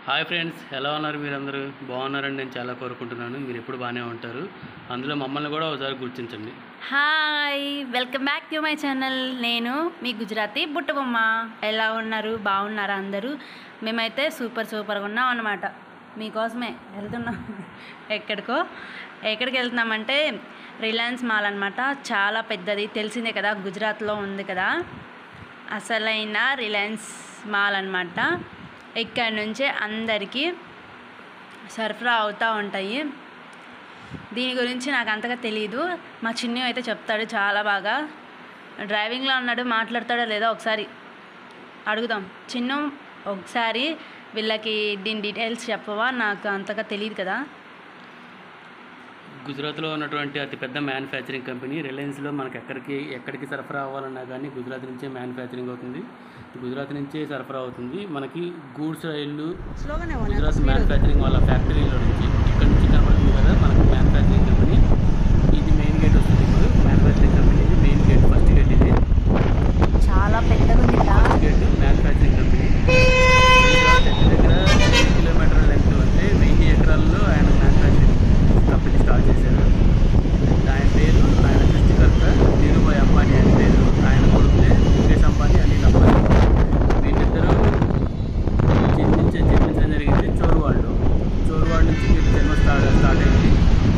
Hi friends ఎలా ఉన్నారు మీరందరూ బాగున్నారని నేను చాలా కోరుకుంటున్నాను మీరు ఎప్పుడు బాగానే ఉంటారు అందులో మమ్మల్ని కూడా ఒకసారి గుర్తించండి hi welcome back to my channel నేను మీ గుజరాతీ బుట్టబొమ్మ ఎలా ఉన్నారు బాగున్నారా అందరూ మేమైతే సూపర్ సూపర్గా ఉన్నాం అన్నమాట మీకోసమే వెళ్తున్నాం ఎక్కడికో ఎక్కడికి వెళ్తున్నామంటే రిలయన్స్ మాల్ అనమాట చాలా పెద్దది తెలిసిందే కదా గుజరాత్లో ఉంది కదా అసలైన రిలయన్స్ మాల్ అనమాట ఇక్కడ నుంచే అందరికీ సరఫరా అవుతూ ఉంటాయి దీని గురించి నాకు అంతగా తెలియదు మా చిన్ని అయితే చెప్తాడు చాలా బాగా డ్రైవింగ్లో ఉన్నాడు మాట్లాడతాడో లేదో ఒకసారి అడుగుదాం చిన్ను ఒకసారి వీళ్ళకి దీని డీటెయిల్స్ చెప్పవా నాకు అంతగా తెలియదు కదా గుజరాత్లో ఉన్నటువంటి అతిపెద్ద మ్యానుఫ్యాక్చరింగ్ కంపెనీ రిలయన్స్లో మనకి ఎక్కడికి ఎక్కడికి సరఫరా అవ్వాలన్నా కానీ గుజరాత్ నుంచే మ్యానుఫ్యాక్చరింగ్ అవుతుంది గుజరాత్ నుంచే సరఫరా అవుతుంది మనకి గూడ్స్ రైళ్ళు గుజరాత్ మ్యానుఫ్యాక్చరింగ్ వాళ్ళ ఫ్యాక్టరీలో నుంచి ఇక్కడ నుంచి కనబడుతుంది కదా మనకి మ్యానుఫ్యాక్చరింగ్ కంపెనీ ఇది మెయిన్ గేట్ వస్తుంది ఇప్పుడు మ్యానుఫ్యాక్చరింగ్ కంపెనీ ఇది మెయిన్ గేట్ ఫస్ట్ గేట్ ఇది చాలా పెద్దగా ఉంది కదా ఫస్ట్ గేట్ మ్యానుఫ్యాక్చరింగ్ కంపెనీ దగ్గర దగ్గర వెయ్యి కిలోమీటర్ల లెంగ్త్ అంటే వెయ్యి ఎకరాల్లో ఆయన మ్యానుఫ్యాక్చరింగ్ కంపెనీ స్టార్ట్ చేశారు ఆయన పేరు ఆయన సృష్టికర్త ధీరుభాయ్ అంబానీ అని పేరు ఆయన కొడుకునే ముఖేష్ అంబానీ అనిల్ అంబానీ వీళ్ళిద్దరూ జన్మించే జన్మించడం జరిగింది చోరువాళ్ళు చోరువాడ నుంచి వీళ్ళ జన్మ స్టార్ట్ స్టార్ట్ అయింది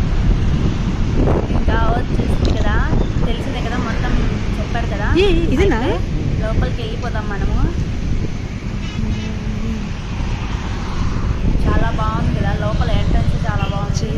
ఇంకా వచ్చేసింది కదా తెలిసిందే కదా మొత్తం చెప్పాడు కదా ఇదేనా? అయితే లోపలికి వెళ్ళిపోదాం మనము చాలా బాగుంది కదా లోపల ఎంట్రన్స్ చాలా బాగుంది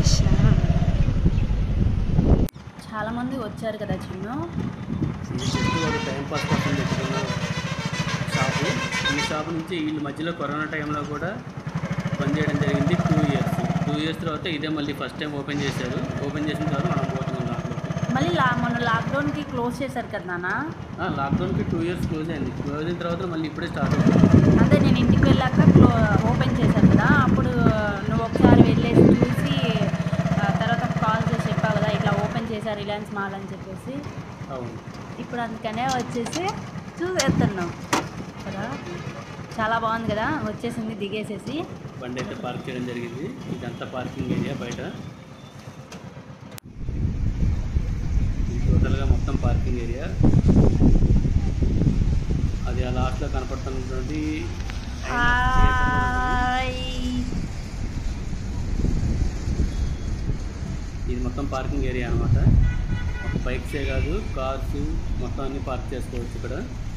చాలా మంది వచ్చారు కదా చిన్ను జస్ట్ ఒక టైం పాస్ కోసం పెట్టుకున్న షాపు ఈ షాప్ నుంచి వీళ్ళ మధ్యలో కరోనా టైంలో కూడా పనిచేయడం జరిగింది టూ ఇయర్స్ టూ ఇయర్స్ తర్వాత ఇదే మళ్ళీ ఫస్ట్ టైం ఓపెన్ చేశారు ఓపెన్ చేసిన తర్వాత మనం పోతున్నాం దాంట్లోకి మళ్ళీ లా మొన్న లాక్డౌన్కి క్లోజ్ చేశారు కదా నాన్న ఆ, లాక్డౌన్కి టూ ఇయర్స్ క్లోజ్ అయింది క్లోజ్ అయిన తర్వాత మళ్ళీ ఇప్పుడే స్టార్ట్ అవుతుంది అదే నేను ఇంటికి వెళ్ళాక క్లో ఓపెన్ చేశారు కదా అప్పుడు నువ్వు ఒకసారి వెళ్ళేసి చూసి ఆ, తర్వాత కాల్ చేసి చెప్పావు కదా ఇట్లా ఓపెన్ చేశారు రిలయన్స్ మాల్ అని చెప్పేసి అవును ఇప్పుడు అందుకనే వచ్చేసి చూసేస్తున్నాం కదా చాలా బాగుంది కదా వచ్చేసింది దిగేసేసి బండి అయితే పార్క్ చేయడం జరిగింది ఇదంతా పార్కింగ్ ఏరియా బయట ఇది టోటల్గా మొత్తం పార్కింగ్ ఏరియా అది ఆ లాస్ట్లో కనపడుతున్నటువంటి హాయ్. ఇది మొత్తం పార్కింగ్ ఏరియా అనమాట ఒక బైక్సే కాదు కార్స్ మొత్తం అన్ని పార్క్ చేసుకోవచ్చు ఇక్కడ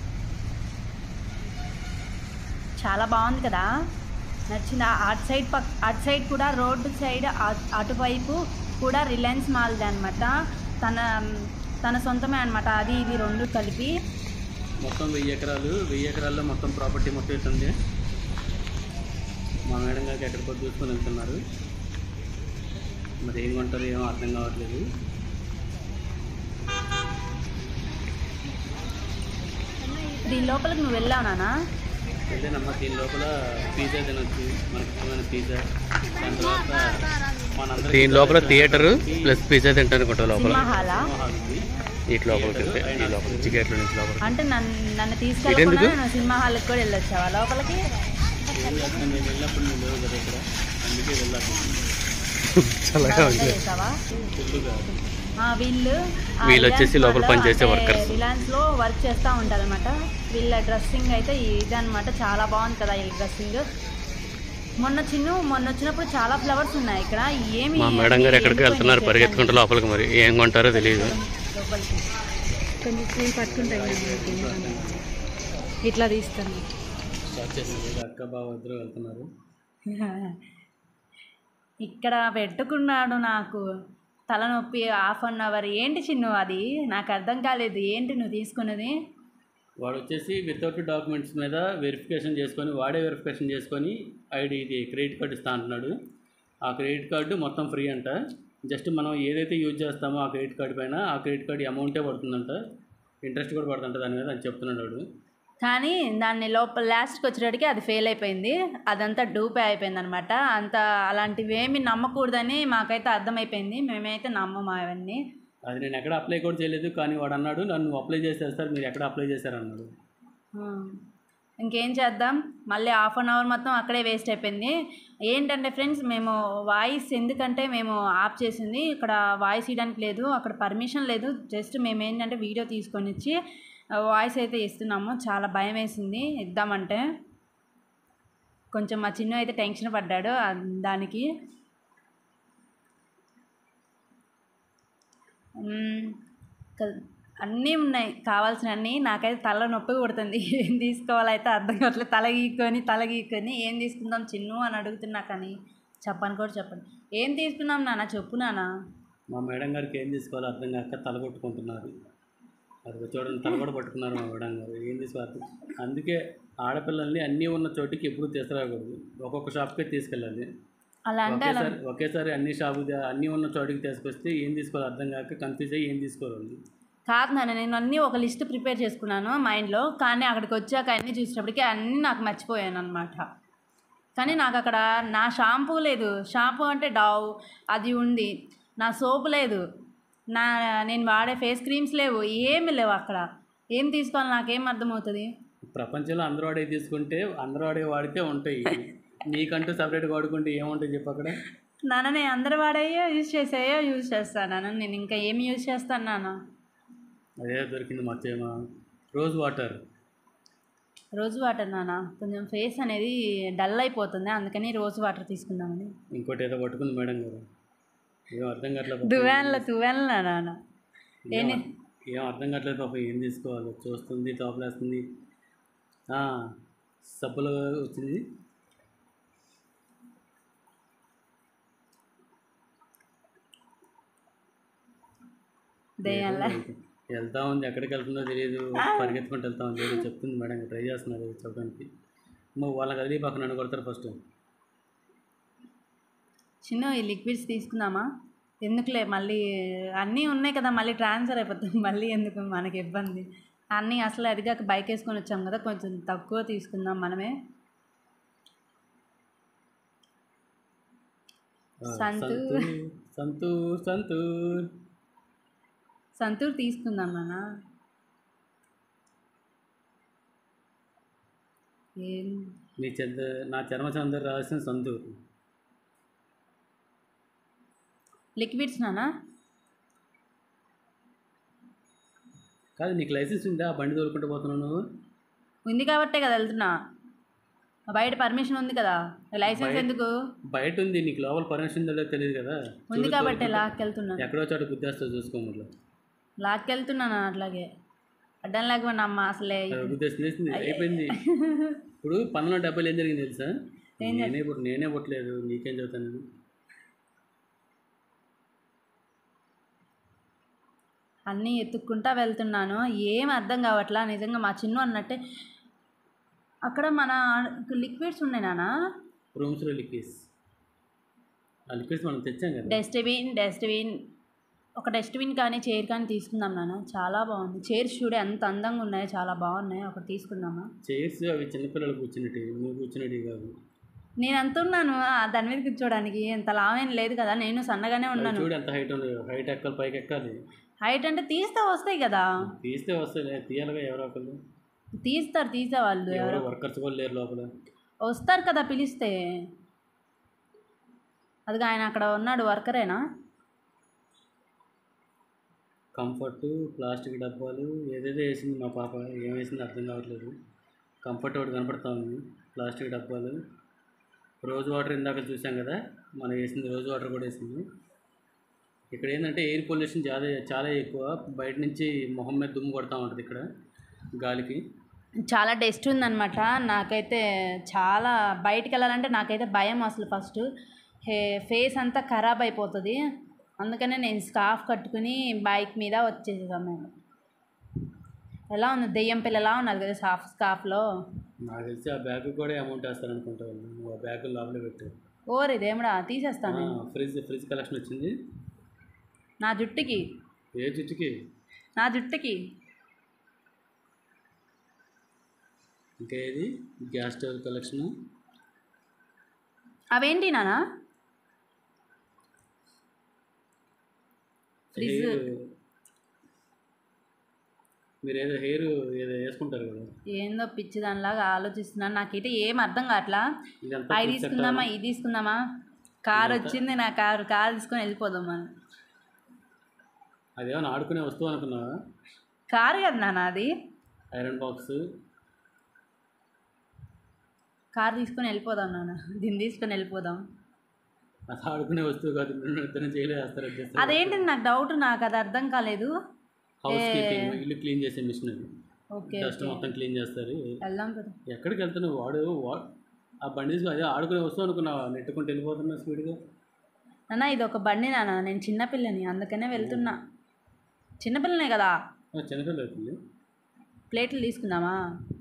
చాలా బాగుంది కదా నచ్చింది అటు సైడ్ పక్ అటు సైడ్ కూడా రోడ్డు సైడ్ అ- అటువైపు కూడా రిలయన్స్ మాల్ది అనమాట తన తన సొంతమే అనమాట అది ఇవి రెండు కలిపి మొత్తం వెయ్యి ఎకరాలు వెయ్యి ఎకరాల్లో మొత్తం ప్రాపర్టీ మొత్తం అవుతుంది మా మేడం గారికి ఎక్కడికో చూసుకొని వెళ్తున్నారు మరి ఏం కొంటారు ఏమో అర్థం కావట్లేదు దీని లోపలికి నువ్వు వెళ్ళావు నానా వెళ్ళేనమ్మా దీని లోపల పిజ్జా తినొచ్చు మనకి ఇష్టమైన పిజ్జా దాని తర్వాత మనందరికీ దీని లోపల థియేటర్ ప్లస్ పిజ్జా తింటాను అనుకుంటా లోపల సినిమా హాలా సినిమా హాల్ ఉంది. ఇటు లోపలికి వెళ్తే ఈ లోపల నుంచి గేట్ల నుంచి లోపల అంటే నన్ను నన్ను ఇదెందుకు? తీసుకెళ్ళకుండా నేను సినిమా హాల్కి కూడా వెళ్ళొచ్చావా లోపలికి ఏం చేస్తాం మేము వెళ్ళినప్పుడు నువ్వు లేవు కదా ఇక్కడ అందుకే వెళ్ళాలి చల్లగా బాగా ఉంది చేసావా ఫుల్గా ఆ, వీళ్ళు ఆ వీళ్ళు వచ్చేసి రిలయన్స్ లోపల మాల్లో పనిచేసే అంటే workers. రిలయన్స్ లో వర్క్ చేస్తూ ఉంటారు అనమాట వీళ్ళ డ్రెస్సింగ్ అయితే ఇదన్నమాట చాలా బాగుంది కదా వీళ్ళ డ్రెస్సింగ్ మొన్న చిన్ను మొన్న వచ్చినప్పుడు చాలా ఫ్లవర్స్ ఉన్నాయి ఇక్కడ ఏమి మా మేడం గారు ఎక్కడికి వెళ్తున్నారు పరిగెత్తుకుంటూ లోపలికి మరి ఏం కొంటారో తెలియదు లోపలికి ఇట్లా తీస్తాను స్టార్ట్ చేసింది అక్క బావ ఇద్దరు వెళ్తున్నారు ఇక్కడ పెట్టుకున్నాడు నాకు తలనొప్పి హాఫ్ అన్ అవర్ ఏంటి చిన్ను అది నాకు అర్థం కాలేదు ఏంటి నువ్వు తీసుకున్నది వాడు వచ్చేసి వితౌట్ డాక్యుమెంట్స్ మీద వెరిఫికేషన్ చేసుకొని వాడే వెరిఫికేషన్ చేసుకొని ఐడి ఇది క్రెడిట్ కార్డు ఇస్తా అంటున్నాడు ఆ క్రెడిట్ కార్డు మొత్తం ఫ్రీ అంట జస్ట్ మనం ఏదైతే యూజ్ చేస్తామో ఆ క్రెడిట్ కార్డు పైన ఆ క్రెడిట్ కార్డు అమౌంటే పడుతుందంట ఇంట్రెస్ట్ కూడా పడుతుంట దాని మీద అని చెప్తున్నాడు వాడు కానీ దాన్ని లోపల లాస్ట్కి వచ్చేటప్పటికి అది ఫెయిల్ అయిపోయింది అదంతా డూపే అయిపోయింది అనమాట అంత అలాంటివి ఏమి నమ్మకూడదని మాకైతే అర్థమైపోయింది మేమైతే నమ్మము అవన్నీ అది నేను ఎక్కడ అప్లై కూడా చేయలేదు కానీ వాడు అన్నాడు నన్ను అప్లై చేసేస్తారు మీరు ఎక్కడ అప్లై చేశారు అన్నాడు ఆ. ఇంకేం చేద్దాం మళ్ళీ హాఫ్ అన్ అవర్ మొత్తం అక్కడే వేస్ట్ అయిపోయింది ఏంటంటే ఫ్రెండ్స్ మేము వాయిస్ ఎందుకంటే మేము ఆఫ్ చేసింది ఇక్కడ వాయిస్ ఇవ్వడానికి లేదు అక్కడ పర్మిషన్ లేదు జస్ట్ మేము ఏంటంటే వీడియో తీసుకొని ఇచ్చి వాయిస్ అయితే ఇస్తున్నాము చాలా భయం వేసింది ఇద్దామంటే కొంచెం మా చిన్న అయితే టెన్షన్ పడ్డాడు ఆ- దానికి మ్మ్. క- అన్నీ ఉన్నాయి కావాల్సినవన్నీ నాకైతే తల నొప్పి కొడుతుంది ఏం తీసుకోవాలైతే అర్థం కావట్లేదు తల గీక్కొని తల గీక్కొని ఏం తీసుకుందాం చిన్ను అని అడుగుతున్నా కానీ చెప్పను కూడా చెప్పండి ఏం తీసుకుందాం నాన్న చెప్పు నాన్న మా మేడం గారికి ఏం తీసుకోవాలో అర్థం కాక తల కొట్టుకుంటున్నారు అది చూడండి తల కూడా పట్టుకున్నారు మా మేడం గారు ఏం తీసుకోవాలి అందుకే ఆడపిల్లల్ని అన్నీ ఉన్న చోటికి ఎప్పుడు తీసుకురాకూడదు ఒక్కొక్క షాప్కే తీసుకెళ్ళాలి అలా అంటే అలా ఒకేసారి ఒకేసారి అన్ని షాపు అన్నీ ఉన్న చోటికి తీసుకొస్తే ఏం తీసుకోవాలో అర్థం కాక కన్ఫ్యూజ్ అయ్యి ఏం తీసుకోవాలి కాదు నాన్న నేను అన్నీ ఒక లిస్ట్ ప్రిపేర్ చేసుకున్నాను మైండ్లో కానీ అక్కడికి వచ్చాక అన్నీ చూసినప్పటికీ అన్నీ నాకు మర్చిపోయాను అనమాట కానీ నాకు అక్కడ నా షాంపూ లేదు షాంపూ అంటే డావ్ అది ఉంది నా సోపు లేదు నా నేను వాడే ఫేస్ క్రీమ్స్ లేవు ఏమి లేవు అక్కడ ఏం తీసుకోవాలి నాకేం అర్థమవుతుంది ప్రపంచంలో అందరూ వాడే తీసుకుంటే అందరూ వాడే వాడితే ఉంటాయి నీకంటూ సపరేట్గా వాడుకుంటే ఏముంటాయి చెప్పు అక్కడ నాన్న నేను అందరు వాడేయో యూజ్ చేసాయో యూజ్ చేస్తాను నాన్న నేను ఇంకా ఏమి యూజ్ చేస్తాను నాన్న అదే దొరికింది మర్చేమా రోజ్ వాటర్ రోజు వాటర్ నాన్న కొంచెం ఫేస్ అనేది డల్ అయిపోతుంది అందుకని రోజు వాటర్ తీసుకుందామని ఇంకోటి ఏదో పట్టుకుంది మేడం గారు ఏం అర్థం కావట్లేదు దువ్వాన్ల దువ్వాన్ల నాన్న ఏం ఏం అర్థం కావట్లేదు పాప ఏం తీసుకోవాలి చూస్తుంది తోపలేస్తుంది ఆ, సబ్బులు వచ్చింది దయ్యాల వెళ్తా ఉంది ఎక్కడికి వెళ్తుందో తెలియదు పరిగెత్తుకుంటూ వెళ్తా ఉంది ఏదో చెప్తుంది మేడం ట్రై చేస్తున్నారు ఏదో చెప్పడానికి నువ్వు వాళ్ళకి అది పక్కన నన్ను కొడతారు ఫస్ట్ చిన్న ఈ లిక్విడ్స్ తీసుకుందామా ఎందుకులే మళ్ళీ అన్నీ ఉన్నాయి కదా మళ్ళీ ట్రాన్స్ఫర్ అయిపోతుంది మళ్ళీ ఎందుకు మనకి ఇబ్బంది అన్నీ అసలు అదిగాక బైక్ వేసుకొని వచ్చాం కదా కొంచెం తక్కువ తీసుకుందాం మనమే సంతూర్. సంతూర్ సంతూర్ సంతూర్ తీసుకుందాం నాన్న ఏం నీ చెద్ద నా చర్మచందరు రాసిన సంతూర్ లిక్విడ్స్ నానా కాదు నీకు లైసెన్స్ ఉందా ఆ బండి తోలుకుంటూ పోతున్నావు నువ్వు ఉంది కాబట్టే కదా వెళ్తున్నా బయట పర్మిషన్ ఉంది కదా లైసెన్స్ బయట- ఎందుకు బయట ఉంది నీకు లోపల పర్మిషన్ ఉందో తెలియదు కదా ఉంది చూడు కాబట్టి తోలుకుంటూ- లాక్కెళ్తున్నా ఎక్కడో చోట గుద్దేస్తావు చూసుకో మళ్ళీ లాక్కెళ్తున్నాను అట్లాగే అడ్డం లేకపోయినా అమ్మ అసలే గుద్దేస్తుంది అయిపోయింది ఇప్పుడు పన్నులో డబ్బులు ఏం జరిగింది తెలుసా ఏం నేనే పుట్- నేనే పుట్టలేదు నీకేం చదువుతాను నేను అన్నీ ఎత్తుక్కుంటా వెళ్తున్నాను ఏం అర్థం కావట్లా నిజంగా మా చిన్ను అన్నట్టే అక్కడ మన లిక్విడ్స్ ఉన్నాయి నాన్న రూమ్స్లో లిక్విడ్స్ ఆ లిక్విడ్స్ మనం తెచ్చాం కదా డస్ట్బిన్ డస్ట్బిన్ ఒక డస్ట్బిన్ కానీ చైర్ కానీ తీసుకుందాం నాన్న చాలా బాగుంది చైర్స్ చూడే ఎంత అందంగా ఉన్నాయో చాలా బాగున్నాయి ఒకటి తీసుకుందామా చైర్స్ అవి చిన్నపిల్లలు కూర్చున్నట్టు నువ్వు కూర్చున్నట్టు కాదు నేను ఎంత ఉన్నాను ఆ, దాని మీద కూర్చోడానికి ఎంత లావేం లేదు కదా నేను సన్నగానే అవి ఉన్నాను చూడు ఎంత హైట్ ఉంది హైట్ ఎక్కాలి పైకి ఎక్కాలి హైట్ అంటే తీస్తే వస్తాయి కదా తీస్తే వస్తాయి తీయాలిగా ఎవరో ఒకళ్ళు తీస్తారు తీసే వాళ్ళు ఎవరో వర్కర్స్ కూడా లేరు లోపల వస్తారు కదా పిలిస్తే అదిగా ఆయన అక్కడ ఉన్నాడు వర్కరేనా కంఫర్ట్ ప్లాస్టిక్ డబ్బాలు ఏదేదో వేసింది మా పాప ఏం వేసింది అర్థం కావట్లేదు కంఫర్ట్ ఒకటి కనపడతా ఉంది ప్లాస్టిక్ డబ్బాలు రోజ్ వాటర్ ఇందాక చూసాం కదా మనం వేసింది రోజ్ వాటర్ కూడా వేసింది ఇక్కడ ఏంటంటే ఎయిర్ పొల్యూషన్ చాలా చాలా ఎక్కువ బయట నుంచి మొహం మీద దుమ్ము కొడతా ఉంటుంది ఇక్కడ గాలికి చాలా డస్ట్ ఉందన్నమాట నాకైతే చాలా బయటికి వెళ్ళాలంటే నాకైతే భయం అసలు ఫస్ట్ హే ఫేస్ అంతా ఖరాబ్ అయిపోతుంది అందుకనే నేను స్కార్ఫ్ కట్టుకుని బైక్ మీద వచ్చేసాం మేము ఎలా ఉంది దెయ్యం పిల్లలా ఉన్నది కదా సాఫ్ స్కార్ఫ్లో నాకు తెలిసి ఆ బ్యాగ్ కూడా అమౌంట్ వేస్తారనుకుంటా వాళ్ళు. నువ్వు ఆ బ్యాగ్ లోపలే పెట్టు ఓరి దేముడా తీసేస్తాను నేను ఫ్రిడ్జ్ ఫ్రిడ్జ్ కలెక్షన్ వచ్చింది నా జుట్టుకి ఏ జుట్టుకి నా జుట్టుకి ఇంకా ఏది గ్యాస్ స్టవ్ కలెక్షన్ అవేంటి నానా ఫ్రిడ్జ్ మీరు ఏదో హెయిర్ ఏదో వేసుకుంటారు కదా ఏందో పిచ్చి దానిలాగా ఆలోచిస్తున్నాను నాకైతే ఏం అర్థం కావట్లా ఇదంతా అవి full set తీసుకుందామా అవ్వాలి. ఇది తీసుకుందామా కార్ వచ్చింది నా కారు కార్ తీసుకొని వెళ్ళిపోదాం మనం అదేమన్నా ఆడుకునే వస్తువు అనుకున్నావా కారు కదా నాన్న అది ఐరన్ బాక్స్ కార్ తీసుకొని వెళ్ళిపోదాం నాన్న దీన్ని తీసుకొని వెళ్ళిపోదాం అది ఆడుకునే వస్తువు కాదు రెండు ఇద్దరు చేయలే వేస్తారు చేస్తారు అదేంటి నాకు డౌట్ నాకు అది అర్థం కాలేదు హౌస్ కీపింగ్ ఇల్లు క్లీన్ చేసే మిషన్ అది ఓకే డస్ట్ మొత్తం క్లీన్ చేస్తారు వెళ్దాం కదా ఎక్కడికి వెళ్తున్నావు వాడు వా- ఆ బండి తీసుకుని అదే ఆడుకునే వస్తువు అనుకున్నావా నెట్టుకుంటూ వెళ్ళిపోతున్నా స్పీడ్గా నాన్న ఇది ఒక బండి నాన్న నేను చిన్నపిల్లని అందుకనే వెళ్తున్నా చిన్నపిల్లనే కదా చిన్నపిల్ల అవుతుంది ప్లేట్లు తీసుకుందామా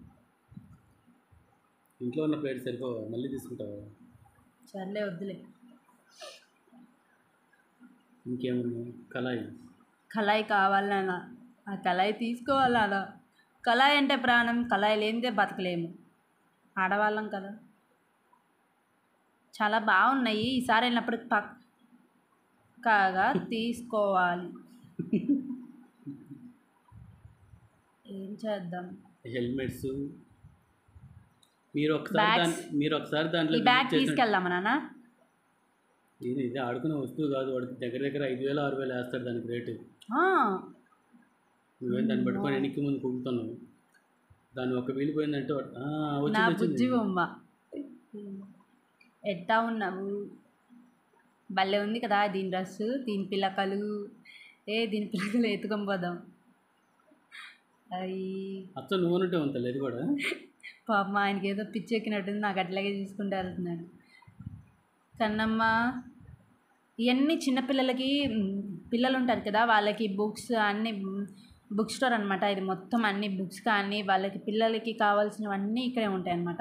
ఇంట్లో ఉన్న ప్లేట్ సరిపోవా మళ్ళీ తీసుకుంటావా సర్లే వద్దులే ఇంకేమన్నా కళాయి కళాయి కావాలి నాన్న ఆ కళాయి తీసుకోవాలి నాన్న కళాయి అంటే ప్రాణం కళాయి లేనిదే బతకలేము ఆడవాళ్ళం కదా చాలా బాగున్నాయి ఈసారి వెళ్ళినప్పుడు పక్కాగా తీసుకోవాలి ఏం చేద్దాం హెల్మెట్స్ మీరు ఒకసారి Bags. దాన్ని మీరు ఒకసారి దాంట్లో ఈ బ్యాగ్ visit చేసిన- తీసుకెళ్దామా నాన్న ఇది ఇది ఆడుకునే వస్తువు కాదు వాడు దగ్గర దగ్గర ఐదు వేలు ఆరు వేలు వేస్తాడు దానికి రేటు ఆ, నువ్వేం దాన్ని పట్టుకొని వెనక్కి ముందు కుడుతున్నావు దాన్ని ఒక వీలు పోయిందంటే వాడు, "ఆ, నా వచ్చింది బుజ్జి వచ్చింది బొమ్మ ఎట్టా ఉన్నావు భలే ఉంది కదా దీని డ్రెస్సు దీని పిల్లకలు ఏ దీని పిల్లకలు ఎత్తుకొని పోదాం అయ్యి అచ్చ నువ్వు ఉన్నట్టే ఉంటుంది అది కూడా పాప ఆయనకి ఏదో పిచ్చి ఎక్కినట్టుంది నాకు అట్లాగే తీసుకుంటూ వెళ్తున్నాడు కన్నమ్మ ఇవన్నీ చిన్నపిల్లలకి మ్, పిల్లలు ఉంటారు కదా వాళ్ళకి బుక్స్ అన్ని బుక్ స్టోర్ అనమాట ఇది మొత్తం అన్ని బుక్స్ కానీ వాళ్ళకి పిల్లలకి కావాల్సినవన్నీ ఇక్కడే ఉంటాయి అన్నమాట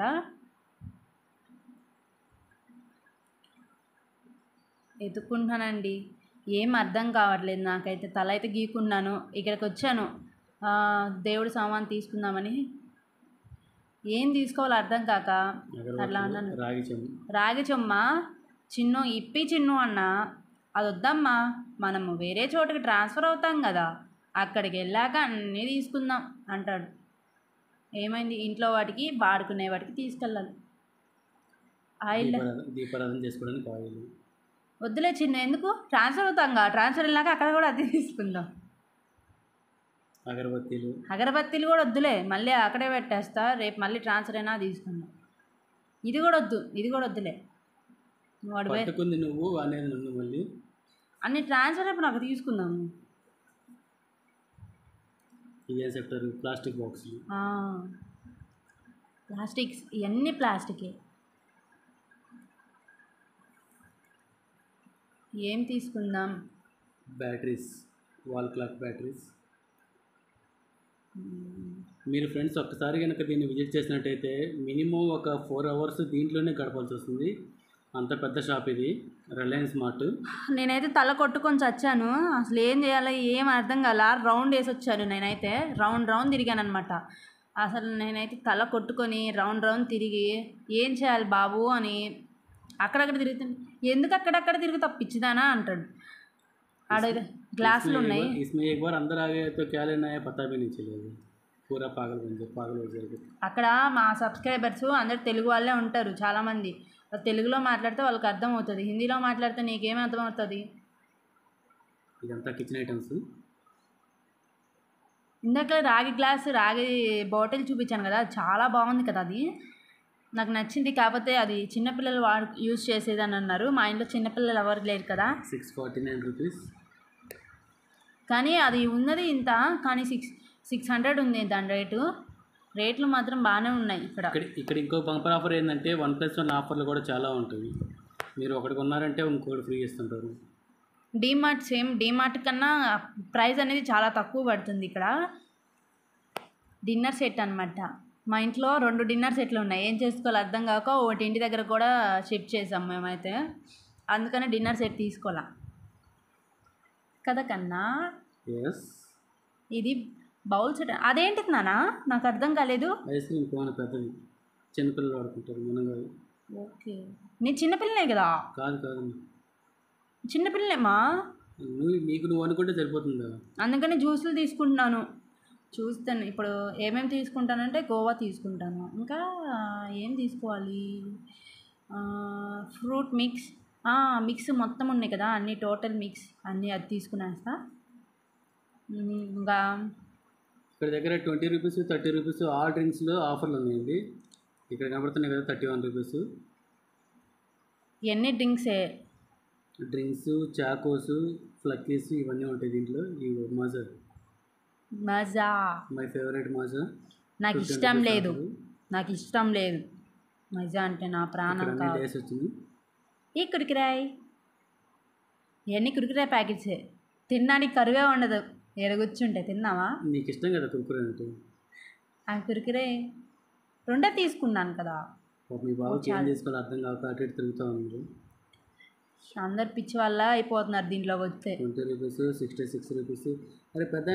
ఎత్తుకుంటున్నానండి ఏం అర్థం కావట్లేదు నాకైతే తల అయితే గీకున్నాను ఇక్కడికి వచ్చాను ఆ, దేవుడి సామాన్ తీసుకుందామని ఏం తీసుకోవాలో అర్థం కాక అట్లా అన్నాను అగరబత్తులు, రాగి చెంబు రాగి చెమ్మ చిన్ను ఇప్పి చిన్ను అన్న అది వద్దమ్మా మనము వేరే చోటుకి ట్రాన్స్ఫర్ అవుతాం కదా అక్కడికి వెళ్ళాక అన్నీ తీసుకుందాం అంటాడు ఏమైంది ఇంట్లో వాటికి వాడుకునే వాటికి తీసుకెళ్ళాలి ఆయిల్ దీపారాధన దీపారాధన చేసుకోవడానికి ఆయిల్ వద్దులే చిన్న ఎందుకు ట్రాన్స్ఫర్ అవుతాంగా ట్రాన్స్ఫర్ వెళ్ళాక అక్కడ కూడా అది తీసుకుందాం అగరబత్తీలు అగరబత్తీలు కూడా వద్దులే మళ్ళీ అక్కడే పెట్టేస్తా రేపు మళ్ళీ ట్రాన్స్ఫర్ అయినా తీసుకుందాం ఇది కూడా వద్దు ఇది కూడా వద్దులే నువ్వు వాడు పోయి- పట్టుకుంది నువ్వు అనేది నన్ను మళ్ళీ అన్ని ట్రాన్స్ఫర్ అయిపోయి నాకు తీసుకుందాము ఇవేం చెప్తారు ప్లాస్టిక్ బాక్సులు ఆ, ప్లాస్టిక్స్ ఇవన్నీ ప్లాస్టికే ఏం తీసుకుందాం బ్యాటరీస్ వాల్ క్లాక్ బ్యాటరీస్ మీరు ఫ్రెండ్స్ ఒక్కసారి కనుక దీన్ని విజిట్ చేసినట్టయితే మినిమం ఒక ఫోర్ అవర్స్ దీంట్లోనే గడపాల్సి వస్తుంది అంత పెద్ద షాప్ ఇది రిలయన్స్ మార్ట్ నేనైతే తల కొట్టుకొని చచ్చాను అసలు ఏం చేయాలో ఏం అర్థం కాల రౌండ్ వేసి వచ్చాను నేనైతే రౌండ్ రౌండ్ తిరిగాను అనమాట అసలు నేనైతే తల కొట్టుకొని రౌండ్ రౌండ్ తిరిగి ఏం చేయాలి బాబు అని అక్కడక్కడ తిరుగుతుంది ఎందుకు అక్కడక్కడ తిరిగి తప్పించిదానా అంటాడు ఆడ గ్లాసులు ఉన్నాయి इसमें एक बार अंदर आ गए तो क्या लेना है पता भी नहीं चलेगा पूरा पागल बन जाए पागल हो जाएगा అక్కడ మా సబ్స్క్రైబర్స్ అందరు తెలుగు వాళ్ళే ఉంటారు చాలామంది తెలుగులో మాట్లాడితే వాళ్ళకి అర్థం అవుతుంది హిందీలో మాట్లాడితే నీకేం అర్థం అవుతుంది ఇదంతా కిచెన్ ఐటమ్స్ ఇందాక రాగి గ్లాస్ రాగి బాటిల్ చూపించాను కదా చాలా బాగుంది కదా అది నాకు నచ్చింది కాకపోతే అది చిన్నపిల్లలు వాడు యూజ్ చేసేదని అన్నారు మా ఇంట్లో చిన్నపిల్లలు ఎవరు లేరు కదా సిక్స్ ఫార్టీ నైన్ రూపీస్ కానీ అది ఉన్నది ఇంత కానీ సిక్స్ సిక్స్ హండ్రెడ్ ఉంది దాని రేటు రేట్లు మాత్రం బాగానే ఉన్నాయి ఇక్కడ ఇక్కడ ఇక్కడ ఇంకో బంపర్ ఆఫర్ ఏంటంటే వన్ ప్లస్ వన్ ఆఫర్లు కూడా చాలా ఉంటాయి మీరు ఒకటి కొన్నారంటే ఇంకొకటి ఫ్రీ ఇస్తుంటారు డీమార్ట్ సేమ్ డీమార్ట్ కన్నా ప్రైస్ అనేది చాలా తక్కువ పడుతుంది ఇక్కడ డిన్నర్ సెట్ అనమాట మా ఇంట్లో రెండు డిన్నర్ సెట్లు ఉన్నాయి ఏం చేసుకోవాలి అర్థం కాక ఒకటి ఇంటి దగ్గర కూడా షిఫ్ట్ చేసాం మేమైతే అందుకనే డిన్నర్ సెట్ తీసుకోవాలా కదా కన్నా ఎస్ ఇది బౌల్ సెట్ అదేంటిది నానా నాకు అర్థం కాలేదు ఐస్ క్రీమ్ కోన పెద్దది చిన్నపిల్లలు వాడుకుంటారు మనం కాదు ఓకే నేను చిన్నపిల్లనే కదా కాదు కాదు చిన్నపిల్లనేమా నువ్వు నీకు నువ్వు అనుకుంటే సరిపోతుందా అందుకని జ్యూసులు తీసుకుంటున్నాను చూస్తాను ఇప్పుడు ఏమేమి తీసుకుంటానంటే గోవా తీసుకుంటాను ఇంకా ఏం తీసుకోవాలి ఆ, ఫ్రూట్ మిక్స్ ఆ, మిక్స్ మొత్తం ఉన్నాయి కదా అన్ని టోటల్ మిక్స్ అన్నీ అది తీసుకునేస్తా ఉమ్, ఇంకా ఇక్కడ దగ్గర ట్వంటీ రూపీస్ థర్టీ రూపీస్ ఆ డ్రింక్స్లో ఆఫర్లు ఉన్నాయండి ఇక్కడ కనబడుతున్నాయి కదా థర్టీ వన్ రూపీస్ ఇవన్నీ డ్రింక్సే డ్రింక్స్ చాకోస్ ఫ్లక్కీస్ ఇవన్నీ ఉంటాయి దీంట్లో ఈ మాజా మజా మై ఫేవరెట్ మాజా నాకు ఇష్టం లేదు నాకు ఇష్టం లేదు మజా అంటే నా ప్రాణం ఇక్కడ అన్ని కాదు డేస్ వచ్చింది ఈ కురికిరాయి ఇవన్నీ కురికిరాయి ప్యాకెట్సే తినడానికి కరువే ఉండదు ఎరగొచ్చుంటే తిన్నావా నీకు ఇష్టం కదా కుర్కురే అంటే ఆ కురికిరే రెండే తీసుకున్నాను కదా పాప మీ బాబుకి ఏం చేసుకోవాలో అర్థం కాక అటు ఇటు తిరుగుతూ ఉన్నారు అందరు పిచ్చి వల్ల అయిపోతున్నారు దీంట్లోకి వస్తే twenty rupees sixty six rupees అరే పెద్ద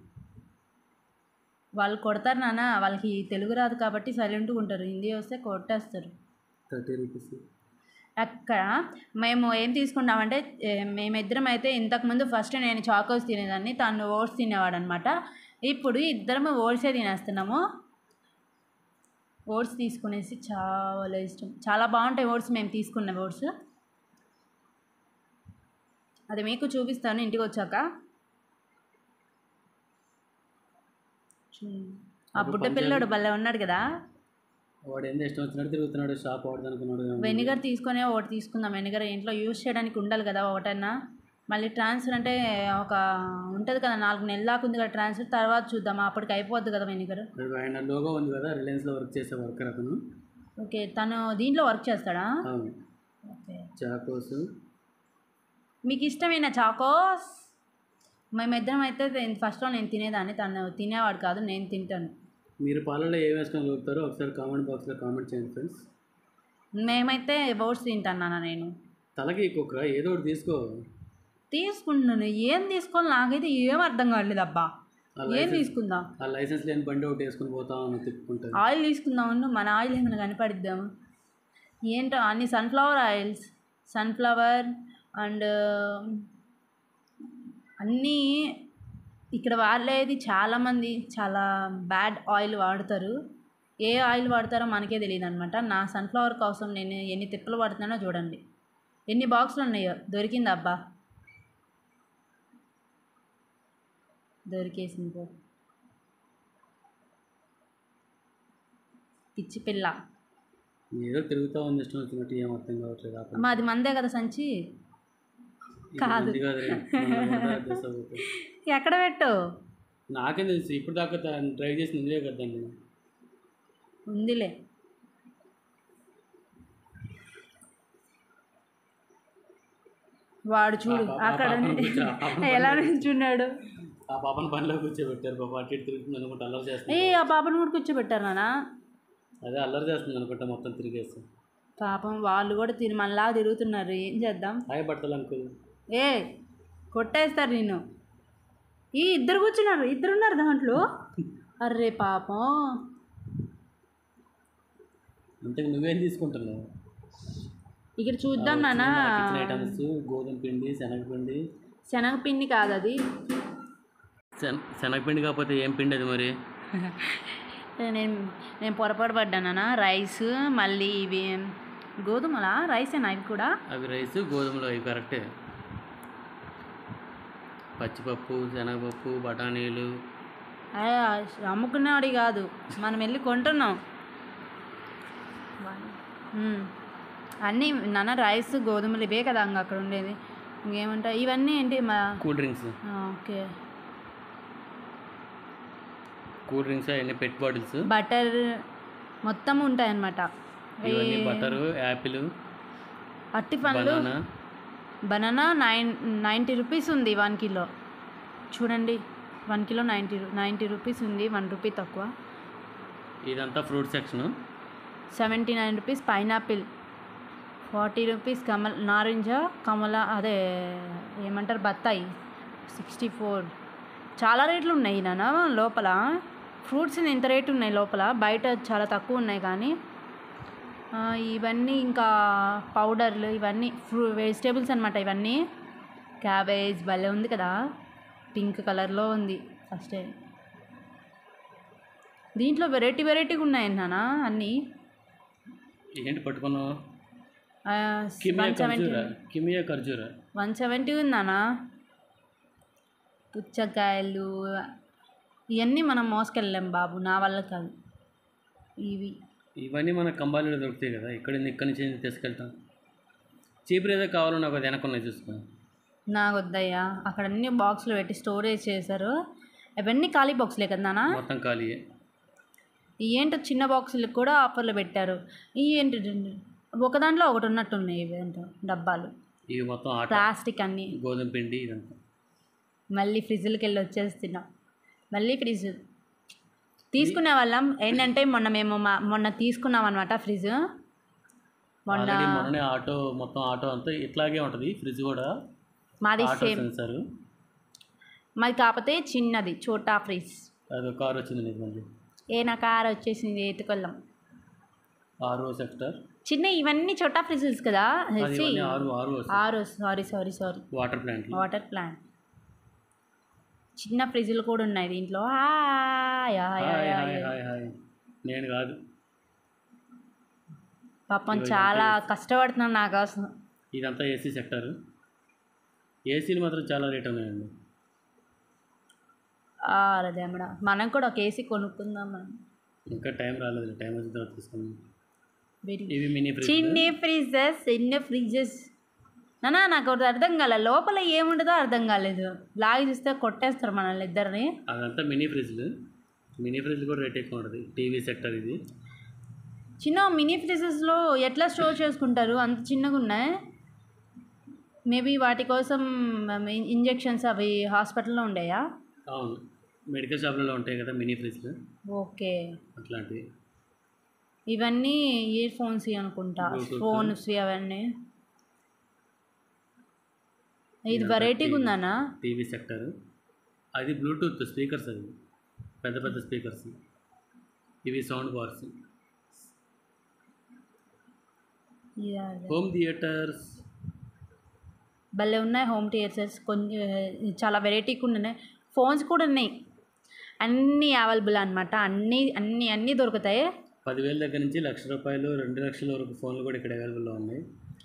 వాళ్ళు కొడతారు నాన్న వాళ్ళకి తెలుగు రాదు కాబట్టి సైలెంట్గా ఉంటారు హిందీ వస్తే కొట్టేస్తారు థర్టీ రూపీస్ అక్కడ మేము ఏం తీసుకున్నామంటే ఏ, మేమిద్దరం అయితే ఇంతకుముందు ఫస్ట్ నేను చాకోస్ తినేదాన్ని తను ఓట్స్ తినేవాడు అనమాట ఇప్పుడు ఇద్దరం ఓట్సే తినేస్తున్నాము ఓట్స్ తీసుకునేసి చాలా ఇష్టం చాలా బాగుంటాయి ఓట్స్ మేము తీసుకున్న ఓట్స్ అది మీకు చూపిస్తాను ఇంటికి వచ్చాక చూ- ఆ బుడ్డ పిల్లడు భలే ఉన్నాడు కదా వాడు ఎంత ఇష్టం వచ్చినట్టు తిరుగుతున్నాడు షాప్ వాడు అనుకున్నాడు వెనిగర్ తీసుకొని ఒకటి తీసుకుందాం వెనిగర్ ఇంట్లో యూజ్ చేయడానికి ఉండాలి కదా ఒకటన్నా మళ్ళీ ట్రాన్స్ఫర్ అంటే ఒక ఉంటుంది కదా నాలుగు నెలల దాకా ఉంది కదా ట్రాన్స్ఫర్ తర్వాత చూద్దాం అప్పటికి అయిపోద్ది కదా వెనిగర్ అది ఆయన లోగో ఉంది కదా రిలయన్స్లో వర్క్ చేసే వర్కర్ అతను ఓకే తను దీంట్లో వర్క్ చేస్తాడా అవును ఓకే చాకోస్ మీకు ఇష్టమైన చాకోస్ మేమిద్దరం అయితే ఫస్ట్లో నేను తినేదాన్ని తను తినేవాడు కాదు నేను తింటాను మీరు పాలలో ఏం వేసుకొని కలుగుతారో ఒకసారి కామెంట్ బాక్స్లో కామెంట్ చేయండి ఫ్రెండ్స్ మేమైతే ఓట్స్ తింటాను నాన్న నేను తలకి కుక్కరా ఏదో ఒకటి తీసుకో తీసుకుంటున్నాను ఏం తీసుకోవాలి నాకైతే ఏం అర్థం కావట్లేదు అబ్బా ఆ ఏం లైసెన్స్ తీసుకుందాం ఆ లైసెన్స్ లేని బండి ఒకటి వేసుకొని పోతా ఉన్నా తిప్పుకుంటాను ఆయిల్ తీసుకుందామను మన ఆయిల్ ఏమైనా కనపడిద్దాము ఏంటో అన్ని సన్ఫ్లవర్ ఆయిల్స్ సన్ఫ్లవర్ అండ్ అన్నీ ఇక్కడ వాడేది చాలామంది చాలా బ్యాడ్ ఆయిల్ వాడతారు ఏ ఆయిల్ వాడతారో మనకే తెలియదు అనమాట నా సన్ఫ్లవర్ కోసం నేను ఎన్ని తిప్పలు పడుతున్నానో చూడండి ఎన్ని బాక్సులు ఉన్నాయో దొరికింది అబ్బా దొరికేసింది పో పిచ్చి పిల్ల ఏదో తిరుగుతూ ఉంది ఇష్టం వచ్చినట్టు ఏం అర్థం కావట్లేదు ఆ పని. అమ్మ అది మందే కదా సంచి ఇది కాదు. మంది కాదులే. మన కూడా అడ్జస్ట్ అవుతుంది. ఎక్కడ పెట్టు నాకేం తెలుసు ఇప్పుడు దాకా డ్రైవ్ చేసి నువ్వే కదండి ఉందిలే వాడు చూడు ఆ పాప- అక్కడ ఆ పాపను కూర్చో, ఆ పాపను ఎలా నిల్చున్నాడు ఆ పాపను పనిలో కూర్చోబెట్టారు పాప అటు ఇటు తిరుగుతుంది అనుకుంటా అల్లరి ఏ చేస్తుంది ఆ పాపను కూడా కూర్చోబెట్టారు నాన్న అదే అల్లరి చేస్తుంది అనుకుంటా మొత్తం తిరిగేసి పాపం వాళ్ళు కూడా తిని మనలా తిరుగుతున్నారు ఏం చేద్దాం హాయ్ బట్టలు అంకుల్ ఏ కొట్టేస్తారు నిన్ను ఈ ఇద్దరు కూర్చున్నారు ఇద్దరు ఉన్నారు దాంట్లో అర్రే పాపం ఇంతకు నువ్వేం తీసుకుంటున్నావు ఇక్కడ చూద్దాం నాన్న కిచెన్ ఐటమ్స్ గోధుమ పిండి శనగపిండి శనగపిండి కాదు అది శన- శనగపిండి కాకపోతే ఏం పిండి అది మరి నేను నేను పొరపాటు పడ్డానా రైస్ మళ్ళీ ఇవి గోధుమలా రైసేనా ఇవి కూడా అవి రైస్ గోధుమలు అవి కరెక్టే పచ్చిపప్పు శనగపప్పు బఠానీలు ఆ, అమ్ముకునేవాడి కాదు మనం వెళ్ళి కొంటున్నాం ఉమ్. అన్నీ నాన్న రైస్ గోధుమలు ఇవే కదా ఇంకా అక్కడ ఉండేది ఇంకేమంటాయి ఇవన్నీ ఏంటి మా కూల్ డ్రింక్స్ ఆ, ఓకే కూల్ డ్రింక్స్ అవన్నీ పెట్ బాటిల్స్ బటర్ మొత్తం ఉంటాయి అన్నమాట ఇవన్నీ బటరు యాపిల్ అట్టి పండ్లు banana banana nine ninety rupees ఉంది వన్ కిలో చూడండి one kilo ninety ninety rupees ఉంది వన్ రూపీ తక్కువ ఇదంతా fruit section seventy nine rupees pineapple forty rupees కమల నారింజ కమల అదే ఏమంటారు బత్తాయి సిక్స్టీ ఫోర్ చాలా రేట్లు ఉన్నాయి నాన్న లోపల ఫ్రూట్స్ ఇంత రేటు ఉన్నాయి లోపల బయట చాలా తక్కువ ఉన్నాయి కానీ ఆ, ఇవన్నీ ఇంకా పౌడర్లు ఇవన్నీ ఫ్రూ వెజిటేబుల్స్ అనమాట ఇవన్నీ క్యాబేజ్ భలే ఉంది కదా పింక్ కలర్లో ఉంది ఫస్ట్ దీంట్లో వెరైటీ వెరైటీగా ఉన్నాయి నాన్న అన్నీ ఏంటి పట్టుకున్నావు కిమియా వన్ సెవెంటీ ఖర్జూరా కిమియా ఖర్జూరా వన్ సెవెంటీ ఉందానా పుచ్చకాయలు ఇవన్నీ మనం మోసుకెళ్ళాం బాబు నా వల్ల కాదు ఇవి ఇవన్నీ మన కంబాలీలో దొరుకుతాయి కదా ఇక్కడ ఇక్కడి నుంచి తీసుకెళ్తాం చీప్ ఏదో కావాలో నాకు అది వెనకున్నాయి చూసుకో నాకు వద్దయ్యా అక్కడ అన్ని బాక్సులు పెట్టి స్టోరేజ్ చేశారు అవన్నీ ఖాళీ బాక్సులే కదా నాన్న మొత్తం ఖాళీ ఏంటో చిన్న బాక్సులకు కూడా ఆఫర్లు పెట్టారు ఈ ఏంటి ఒక దాంట్లో ఒకటి ఉన్నట్టున్నాయి ఇవి ఏంటో డబ్బాలు ఇవి మొత్తం ఆట ప్లాస్టిక్ అన్నీ గోధుమ పిండి ఇదంతా మళ్ళీ ఫ్రిడ్జ్లకి వెళ్ళి వచ్చేస్తున్నాం మళ్ళీ ఫ్రిడ్జ్ తీసుకునే వాళ్ళం ఏంటంటే మొన్న మేము మా- మొన్న తీసుకున్నాం అనమాట ఫ్రిడ్జ్ మొన్న ఆల్రెడీ మొన్ననే ఆటో మొత్తం ఆటో అంతా ఇట్లాగే ఉంటుంది ఫ్రిడ్జ్ కూడా మాది ఆటో సేమ్ సెన్సార్ మాది కాకపోతే చిన్నది చోటా ఫ్రిడ్జ్ అది కార్ వచ్చింది నీకు మళ్ళీ ఏ నా కార్ వచ్చేసింది ఎత్తుకెళ్ళాం ఆరు సెక్టర్ చిన్న ఇవన్నీ చోటా ఫ్రిడ్జెస్ కదా అది ఛీ, ఇవన్నీ ఆరు ఆరు వస్తాయి ఆరు sorry sorry sorry water plant water plant చిన్న ఫ్రిడ్జ్లు కూడా ఉన్నాయి దీంట్లో hi, hi, hi hi, hi hi. Hi hi నేను కాదు పాపం చాలా కష్టపడుతున్నాను నా కోసం ఇదంతా ఏసీ సెక్టర్ ఏసీలు మాత్రం చాలా రేట్ ఉన్నాయండి అదేమడా మనం కూడా ఒక ఏసీ కొనుక్కుందాం మనం ఇంకా టైం రాలేదు టైం వచ్చిన తర్వాత తీసుకుందాం వెరీ ఇవి మినీ ఫ్రిడ్జ్ చిన్ని ఫ్రిడ్జెస్ చిన్న ఫ్రిడ్జెస్ నానా నాకు ఒకటి అర్థం కాలే లోపల ఏముంటుందో అర్థం కాలేదు లాగి చూస్తే కొట్టేస్తారు మనల్ని ఇద్దరిని అదంతా మినీ ఫ్రిడ్జ్లు మినీ ఫ్రిడ్జ్ కూడా రేట్ ఎక్కువ ఉంటుంది టీవీ సెక్టర్ ఇది చిన్న మినీ ఫ్రిడ్జెస్లో ఎట్లా స్టోర్ చేసుకుంటారు అంత చిన్నగా ఉన్నాయి మేబీ వాటి కోసం ఇంజెక్షన్స్ అవి హాస్పిటల్లో ఉండేయా అవును మెడికల్ షాప్లలో ఉంటాయి కదా మినీ ఫ్రిడ్జ్లు ఓకే అట్లాంటివి ఇవన్నీ ఇయర్ ఫోన్స్ అనుకుంటా Bluetooth. ఫోన్స్ అవన్నీ ఇది ఇదంతా వెరైటీగా TV. ఉందానా టీవీ సెక్టర్ అది బ్లూటూత్ స్పీకర్స్ అది పెద్ద పెద్ద స్పీకర్స్ ఇవి సౌండ్ బార్స్ ఇదా, ఇదా. హోమ్ థియేటర్స్ భలే ఉన్నాయి హోమ్ థియేటర్స్ కొంచెం చాలా వెరైటీగా ఉన్నాయి ఫోన్స్ కూడా ఉన్నాయి అన్నీ అవైలబుల్ అనమాట అన్నీ అన్నీ అన్నీ దొరుకుతాయి పదివేల దగ్గర నుంచి లక్ష రూపాయలు రెండు లక్షల వరకు ఫోన్లు కూడా ఇక్కడ అవైలబుల్లో ఉన్నాయి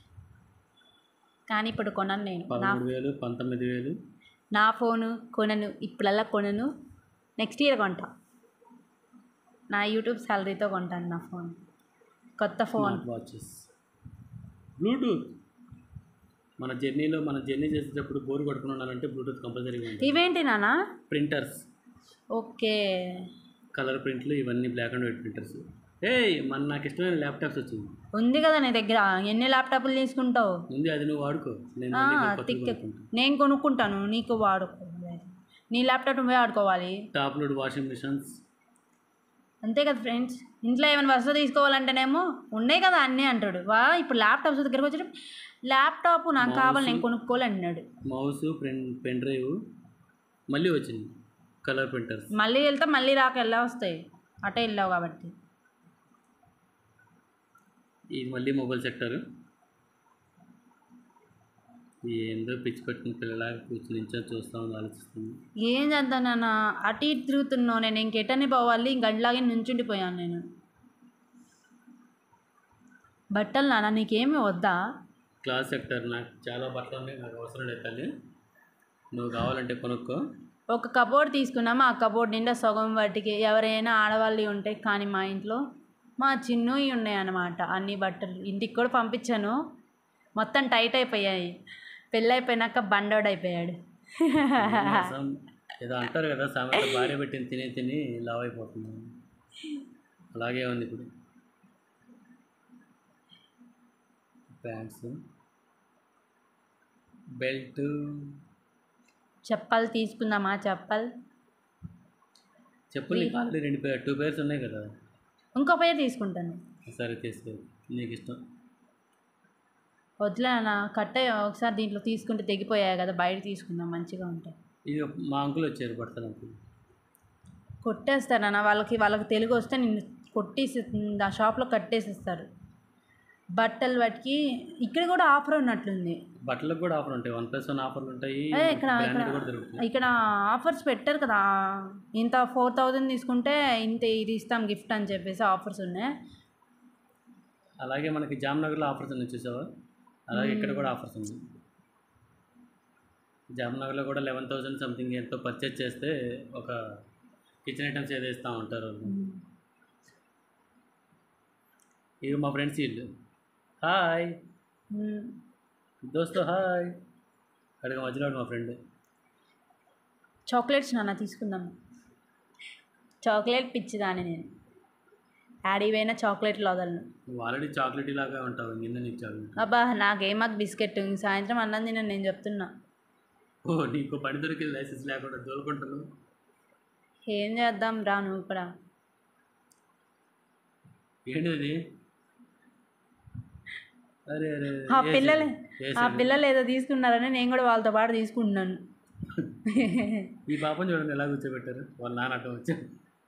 కానీ ఇప్పుడు కొనను నేను నా పదమూడు వేలు పంతొమ్మిది వేలు నా ఫోను కొనను ఇప్పుడల్లా కొనను నెక్స్ట్ ఇయర్ కొంటా నా యూట్యూబ్ శాలరీతో కొంటాను నా ఫోన్ కొత్త ఫోన్ స్మార్ట్ వాచెస్ బ్లూటూత్ మన జర్నీలో మన జర్నీ చేసేటప్పుడు బోర్ కొట్టుకుని ఉండాలంటే బ్లూటూత్ కంపల్సరీగా ఉంటుంది ఇవేంటి నానా ప్రింటర్స్ ఓకే కలర్ ప్రింట్లు ఇవన్నీ బ్లాక్ అండ్ వైట్ ప్రింటర్స్ ఏ మన నాకు ఇష్టమైన ల్యాప్టాప్స్ వచ్చింది ఉంది కదా నీ దగ్గర ఎన్ని ల్యాప్టాప్లు తీసుకుంటావు ముందు అది నువ్వు వాడుకో నేను ఆ, మళ్ళీ కొత్తది తిక్క కొనుక్కుంటా. నేను కొనుక్కుంటాను నీకు వాడుకో నీ ల్యాప్టాప్ నువ్వే ఆడుకోవాలి టాప్ లోడ్ వాషింగ్ మిషన్స్ అంతే కదా ఫ్రెండ్స్ ఇంట్లో ఏమైనా వస్తువు తీసుకోవాలంటేనేమో ఉన్నాయి కదా అన్నీ అంటాడు వా ఇప్పుడు ల్యాప్టాప్స్ దగ్గరకు వచ్చి ల్యాప్టాప్ నాకు కావాలి నేను కొనుక్కోవాలి అన్నాడు మౌస్ పెన్ పెన్ డ్రైవ్ మళ్ళీ వచ్చింది కలర్ ప్రింటర్స్ మళ్ళీ వెళ్తే మళ్ళీ రాక ఎలా వస్తాయి అటే వెళ్ళావు కాబట్టి ఇది మళ్ళీ మొబైల్ సెక్టర్ ఏందో పిచ్చి పట్టిన పిల్లలాగా కూర్చుని నించొని చూస్తా ఉంది ఆలోచిస్తుంది ఏం చేద్దాం నాన్న అటు ఇటు తిరుగుతున్నావు నేను ఇంకెటని పోవాలి ఇంక గంటలాగే నుంచుండిపోయాను నేను బట్టలు నాన్న నీకేమి వద్దా క్లాస్ సెక్టర్ నాకు చాలా బట్టలు ఉన్నాయి నాకు అవసరం లేదు తల్లి నువ్వు కావాలంటే కొనుక్కో ఒక కబోర్డ్ తీసుకున్నాము ఆ కబోర్డ్ నిండా సగం వాటికి ఎవరైనా ఆడవాళ్ళు ఉంటే కానీ మా ఇంట్లో మా చిన్నవి ఉన్నాయి అన్నమాట అన్ని బట్టలు ఇంటికి కూడా పంపించాను మొత్తం టైట్ అయిపోయాయి పెళ్ళైపోయినాక బండోడ్ అయిపోయాడు అసం ఏదో అంటారు కదా సామెత భార్య పెట్టిన తిని తిని లావ్ అయిపోతుంది అలాగే ఉంది ఇప్పుడు ప్యాంట్స్ బెల్ట్ చెప్పలు తీసుకుందామా చెప్పలు చెప్పులు నీకు ఆల్రెడీ రెండు పేర్ టూ పేర్స్ ఉన్నాయి కదా ఇంకో పేరు తీసుకుంటాను సరే తీసుకో నీకు ఇష్టం వద్దులే నాన్న కట్ట ఒకసారి దీంట్లో తీసుకుంటే తెగిపోయాయి కదా బయట తీసుకుందాం మంచిగా ఉంటాయి ఇది మా అంకుల్ వచ్చారు బట్టలు అంకుల్ కొట్టేస్తారు నాన్న వాళ్ళకి వాళ్ళకి తెలుగు వస్తే నిన్ను కొట్టేసి ఆ షాప్లో కట్టేసిస్తారు బట్టలు వాటికి ఇక్కడ కూడా ఆఫర్ ఉన్నట్లుంది బట్టలకు కూడా ఆఫర్ ఉంటాయి వన్ ప్లస్ వన్ ఆఫర్లు ఉంటాయి ఏ, ఇక్కడ బ్రాండెడ్ ఇక్కడ కూడా దొరుకుతాయి ఇక్కడ ఆఫర్స్ పెట్టారు కదా ఇంత ఫోర్ థౌజండ్ తీసుకుంటే ఇంత ఇది ఇస్తాం గిఫ్ట్ అని చెప్పేసి ఆఫర్స్ ఉన్నాయి అలాగే మనకి జామ్నగర్లో ఆఫర్స్ ఉన్నాయి చూసావా అలాగే ఇక్కడ కూడా ఆఫర్స్ ఉన్నాయి జామ్నగర్లో కూడా లెవెన్ థౌసండ్ సంథింగ్ ఎంతో పర్చేజ్ చేస్తే ఒక కిచెన్ ఐటమ్స్ ఏదో ఇస్తూ ఉంటారు వాళ్ళు. ఇవి మా ఫ్రెండ్స్ వీళ్ళు హాయ్ మ్మ్. దోస్తో హాయ్ అడిగా మధ్యలో మా ఫ్రెండ్ చాక్లెట్స్ నాన్న తీసుకుందాం చాక్లెట్ పిచ్చిదాన్ని నేను యాడీ పోయినా చాక్లెట్లు వదలను నువ్వు ఆల్రెడీ చాక్లెట్ లాగా ఉంటావు నిన్న నీకు చాక్లెట్ అబ్బా నాకేమాకు బిస్కెట్ ఇంక సాయంత్రం అన్నం తినని నేను చెప్తున్నా ఓ నీకు పని దొరికింది లైసెన్స్ లేకుండా దోలుకుంటున్నావు ఏం చేద్దాం రా నువ్వు కూడా ఏంటిది అరే అరే ఆ ఏ పిల్లలే ఏ ఆ పిల్లలు ఏదో తీసుకున్నారని నేను కూడా వాళ్ళతో పాటు తీసుకుంటున్నాను ఈ పాపం చూడండి ఎలా కూర్చోబెట్టారు వాళ్ళ నాన్న అట్ట వచ్చి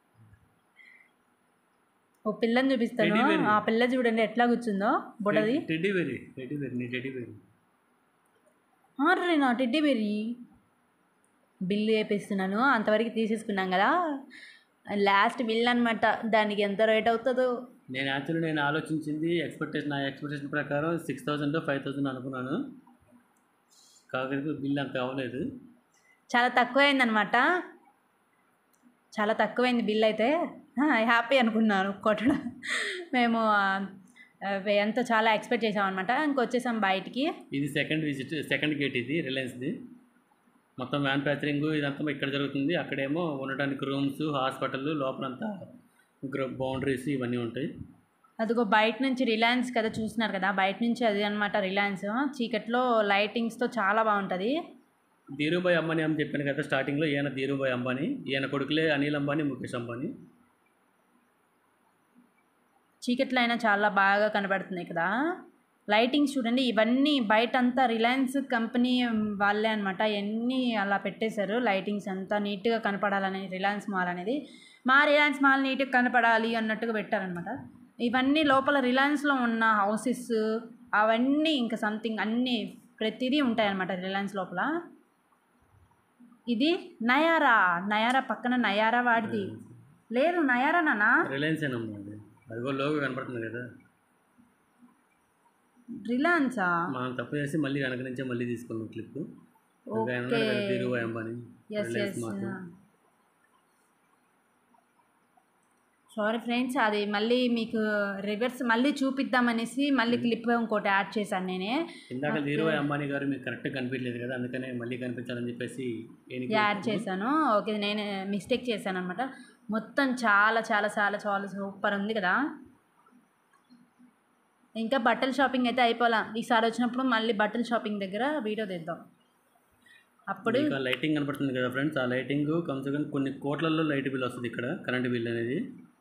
ఓ పిల్లని చూపిస్తాను Teddy bear. ఆ పిల్ల చూడండి ఎట్లా కూర్చుందో బుడది టెడ్డీ బెర్రీ టెడ్డీ బెర్రీ నీ టెడ్డీ బెర్రీ రే నా టెడ్డీ బెర్రీ బిల్లు వేపిస్తున్నాను అంతవరకు తీసేసుకున్నాం కదా లాస్ట్ బిల్ అనమాట దానికి ఎంత రేట్ అవుతుందో నేను యాక్చువల్లీ నేను ఆలోచించింది ఎక్స్పెక్టేషన్ నా ఎక్స్పెక్టేషన్ ప్రకారం సిక్స్ థౌసండ్ ఫైవ్ థౌసండ్ అనుకున్నాను కాకపోతే బిల్ అంత అవ్వలేదు చాలా తక్కువైందనమాట చాలా తక్కువైంది బిల్ అయితే హ్యాపీ అనుకున్నాను కొట్టడం మేము ఆ, ఆ, ఎంతో చాలా ఎక్స్పెక్ట్ చేసాం అనమాట ఇంకొచ్చేసాం బయటికి ఇది సెకండ్ విజిట్ సెకండ్ గేట్ ఇది రిలయన్స్ది మొత్తం మ్యానుఫ్యాక్చరింగ్ ఇదంతా ఇక్కడ జరుగుతుంది అక్కడేమో ఉండటానికి రూమ్స్ హాస్పిటల్ లోపలంతా బౌండరీస్ ఇవన్నీ ఉంటాయి అదిగో బయట నుంచి రిలయన్స్ కదా చూస్తున్నారు కదా బయట నుంచి అది అనమాట రిలయన్స్ చీకట్లో లైటింగ్స్తో చాలా బాగుంటుంది ధీరుభాయ్ అంబానీ అని చెప్పాను కదా స్టార్టింగ్లో ఈయన ధీరుభాయ్ అంబానీ ఈయన కొడుకులే అనిల్ అంబానీ ముఖేష్ అంబానీ చీకట్లో అయినా చాలా బాగా కనబడుతుంది కదా లైటింగ్స్ చూడండి ఇవన్నీ బయట అంతా రిలయన్స్ కంపెనీ వాళ్ళే అనమాట ఎన్ని అలా పెట్టేశారు లైటింగ్స్ అంతా నీట్గా కనపడాలని రిలయన్స్ మాల్ అనేది మా రిలయన్స్ మాల్ నీట్గా కనపడాలి అన్నట్టుగా పెట్టారనమాట ఇవన్నీ లోపల రిలయన్స్లో ఉన్న హౌసెస్ అవన్నీ ఇంకా సంథింగ్ అన్నీ ప్రతిదీ ఉంటాయన్నమాట రిలయన్స్ లోపల ఇది నయారా నయారా పక్కన నయారా వాడిది లేదు నయారా నానా రిలయన్స్ ఏనమ్మా అది అదిగో లోగో కనపడుతుంది కదా రిలయన్సా మనం తప్పు చేసి మళ్ళీ వెనక నుంచే మళ్ళీ తీసుకున్నాం clip okay Dhirubhai Ambani S Reliance smart sorry friends అది మళ్ళీ మీకు రివర్స్ మళ్ళీ చూపిద్దామనేసి మళ్ళీ క్లిప్ ఇంకోటి యాడ్ చేశాను నేనే ఇందాక ధీరుభాయ్ అంబానీ గారు మీకు కరెక్ట్గా కనిపించలేదు కదా అందుకనే మళ్ళీ కనిపించాలని చెప్పేసి ఈయనకి యాడ్ చేశాను ఓకే నేను మిస్టేక్ చేశాను అనమాట మొత్తం చాలా చాలా చాలా చాలా సూపర్ ఉంది కదా ఇంకా బట్టల షాపింగ్ అయితే అయిపోలా ఈసారి వచ్చినప్పుడు మళ్ళీ బట్టల షాపింగ్ దగ్గర వీడియో తీద్దాం అప్పుడు ఇంకా లైటింగ్ కనపడుతుంది కదా ఫ్రెండ్స్ ఆ లైటింగ్ కమ్సే కమ్ కొన్ని కోట్లలో లైట్ బిల్ వస్తుంది ఇక్కడ కరెంట్ బిల్ అనేది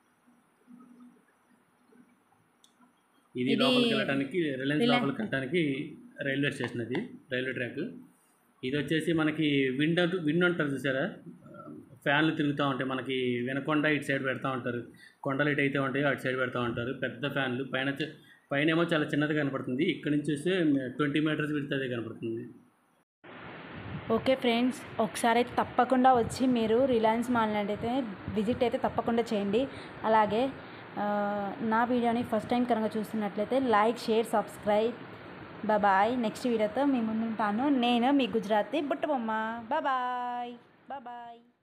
ఇది ఇది- లోపలికి వెళ్ళడానికి రిలయన్స్ రిలయన్స్- లోపలికి వెళ్ళడానికి రైల్వే స్టేషన్ అది రైల్వే ట్రాక్ ఇది వచ్చేసి మనకి విండ్ అంటూ విండ్ అంటారు చూసారా ఫ్యాన్లు తిరుగుతూ ఉంటాయి మనకి వినకొండ ఇటు సైడ్ పెడతా ఉంటారు కొండలు ఇటు అయితే ఉంటాయో అటు సైడ్ పెడతా ఉంటారు పెద్ద ఫ్యాన్లు పైన చ- పైన ఏమో చాలా చిన్నది కనపడుతుంది ఇక్కడ నుంచి చూస్తే ట్వంటీ మీటర్స్ విడితే కనపడుతుంది ఓకే ఫ్రెండ్స్ ఒకసారి అయితే తప్పకుండా వచ్చి మీరు రిలయన్స్ మాల్ అయితే విజిట్ అయితే తప్పకుండా చేయండి అలాగే ఆ, నా వీడియోని ఫస్ట్ టైం కనుక చూస్తున్నట్లయితే like share subscribe bye next వీడియోతో మీ ముందుంటాను నేను మీ గుజరాతీ బుట్టబొమ్మ బాయ్ బాయ్ బాయ్